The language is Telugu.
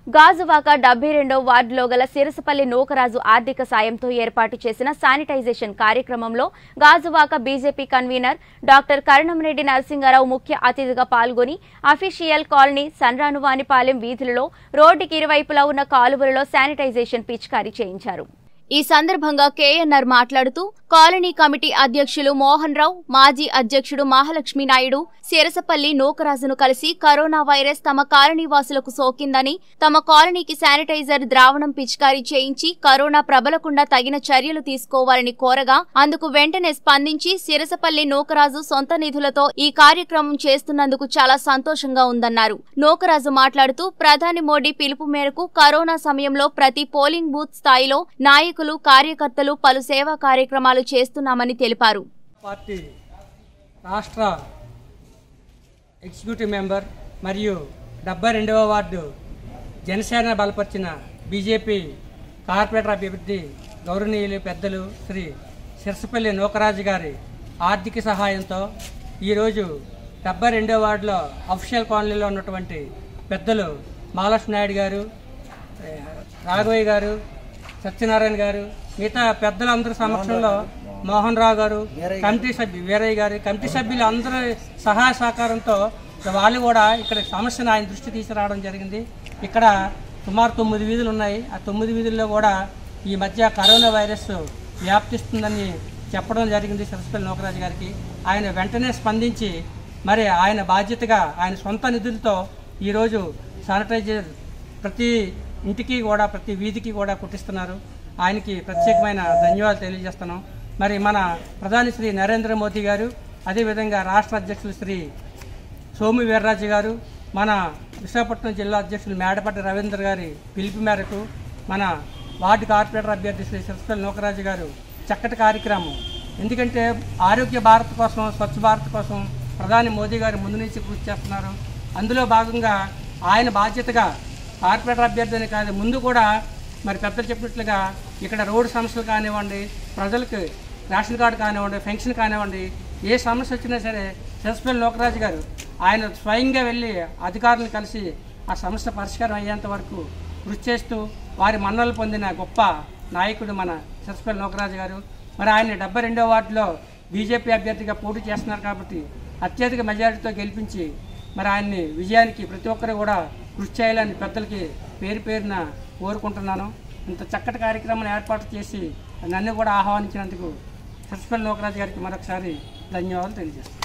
గాజువాక డెబ్బై రెండో వార్డులో గల సిరసపల్లి నూకరాజు ఆర్థిక సాయంతో ఏర్పాటు చేసిన శానిటైజేషన్ కార్యక్రమంలో Gajuwaka BJP convener doctor Karanamreddy Narasingarao ముఖ్య అతిథిగా పాల్గొని అఫీషియల్ కాలనీ సన్రానువానిపాలెం వీధులలో రోడ్డుకి ఇరువైపులా ఉన్న కాలువలలో శానిటైజేషన్ పిచికారీ చేయించారు ఈ సందర్భంగా కేఎన్ఆర్ మాట్లాడుతూ కాలనీ కమిటీ అధ్యక్షులు మోహన్ రావు మాజీ అధ్యక్షుడు మహాలక్ష్మి నాయుడు సిరసపల్లి నూకరాజును కలిసి కరోనా వైరస్ తమ కాలనీ వాసులకు సోకిందని తమ కాలనీకి శానిటైజర్ ద్రావణం పిచికారీ చేయించి కరోనా ప్రబలకుండా తగిన చర్యలు తీసుకోవాలని కోరగా అందుకు వెంటనే స్పందించి సిరసపల్లి నూకరాజు సొంత నిధులతో ఈ కార్యక్రమం చేస్తున్నందుకు చాలా సంతోషంగా ఉందన్నారు నూకరాజు మాట్లాడుతూ ప్రధాని మోడీ పిలుపు మేరకు కరోనా సమయంలో ప్రతి పోలింగ్ బూత్ స్థాయిలో నాయకులు కార్యకర్తలు పలు సేవా కార్యక్రమాలు చేస్తున్నామని తెలిపారు పార్టీ రాష్ట్ర ఎగ్జిక్యూటివ్ మెంబర్ మరియు డెబ్బై రెండవ వార్డు జనసేన బలపరిచిన బీజేపీ కార్పొరేటర్ అభ్యర్థి గౌరవనీయులు పెద్దలు శ్రీ సిరసపల్లి నూకరాజు గారి ఆర్థిక సహాయంతో ఈరోజు డెబ్బై రెండవ వార్డులో అఫిషియల్ కాలనీలో ఉన్నటువంటి పెద్దలు మహాలక్ష్మి నాయుడు గారు ఏ, రాఘవయ్య గారు సత్యనారాయణ గారు మిగతా పెద్దలందరి సమక్షంలో మోహన్ రావు గారు కమిటీ సభ్యు వీరయ్య గారు కమిటీ సభ్యులు అందరి సహాయ సహకారంతో వాళ్ళు కూడా ఇక్కడ సమస్యను ఆయన దృష్టి తీసుకురావడం జరిగింది ఇక్కడ సుమారు తొమ్మిది వీధులు ఉన్నాయి ఆ తొమ్మిది వీధుల్లో కూడా ఈ మధ్య కరోనా వైరస్ వ్యాప్తిస్తుందని చెప్పడం జరిగింది సరస్పల్లి నోకరాజు గారికి ఆయన వెంటనే స్పందించి మరి ఆయన బాధ్యతగా ఆయన సొంత నిధులతో ఈరోజు శానిటైజర్ ప్రతి ఇంటికి కూడా ప్రతి వీధికి కూడా కుట్టిస్తున్నారు ఆయనకి ప్రత్యేకమైన ధన్యవాదాలు తెలియజేస్తున్నాం మరి మన ప్రధాని శ్రీ నరేంద్ర మోదీ గారు అదేవిధంగా రాష్ట్ర అధ్యక్షులు శ్రీ సోము వీర్రాజు గారు మన విశాఖపట్నం జిల్లా అధ్యక్షులు మేడపట్టి రవీంద్ర గారి పిలుపు మేరకు మన వార్డు కార్పొరేటర్ అభ్యర్థి శ్రీ సరస్వతి నూకరాజు గారు చక్కటి కార్యక్రమం ఎందుకంటే ఆరోగ్య భారత్ కోసం స్వచ్ఛ భారత్ కోసం ప్రధాని మోదీ గారు ముందు నుంచి కృషి చేస్తున్నారు అందులో భాగంగా ఆయన బాధ్యతగా కార్పొరేటర్ అభ్యర్థి అని కాదు ముందు కూడా మరి పెద్దలు చెప్పినట్లుగా ఇక్కడ రోడ్డు సమస్యలు కానివ్వండి ప్రజలకు రేషన్ కార్డు కానివ్వండి పెన్షన్ కానివ్వండి ఏ సమస్య వచ్చినా సరే సెస్పల్ లోకరాజు గారు ఆయన స్వయంగా వెళ్ళి అధికారులను కలిసి ఆ సమస్య పరిష్కారం అయ్యేంత వరకు కృషి చేస్తూ వారి మన్నలు పొందిన గొప్ప నాయకుడు మన సెస్పల్ లోకరాజు గారు మరి ఆయన డెబ్బై రెండో వార్డులో బీజేపీ అభ్యర్థిగా పోటీ చేస్తున్నారు కాబట్టి అత్యధిక మెజారిటీతో గెలిపించి మరి ఆయన్ని విజయానికి ప్రతి ఒక్కరు కూడా కృషి చేయాలని పెద్దలకి పేరు పేరున కోరుకుంటున్నాను ఇంత చక్కటి కార్యక్రమం ఏర్పాటు చేసి నన్ను కూడా ఆహ్వానించినందుకు సస్పెల్ లోకరాజు గారికి మరొకసారి ధన్యవాదాలు తెలియజేస్తాను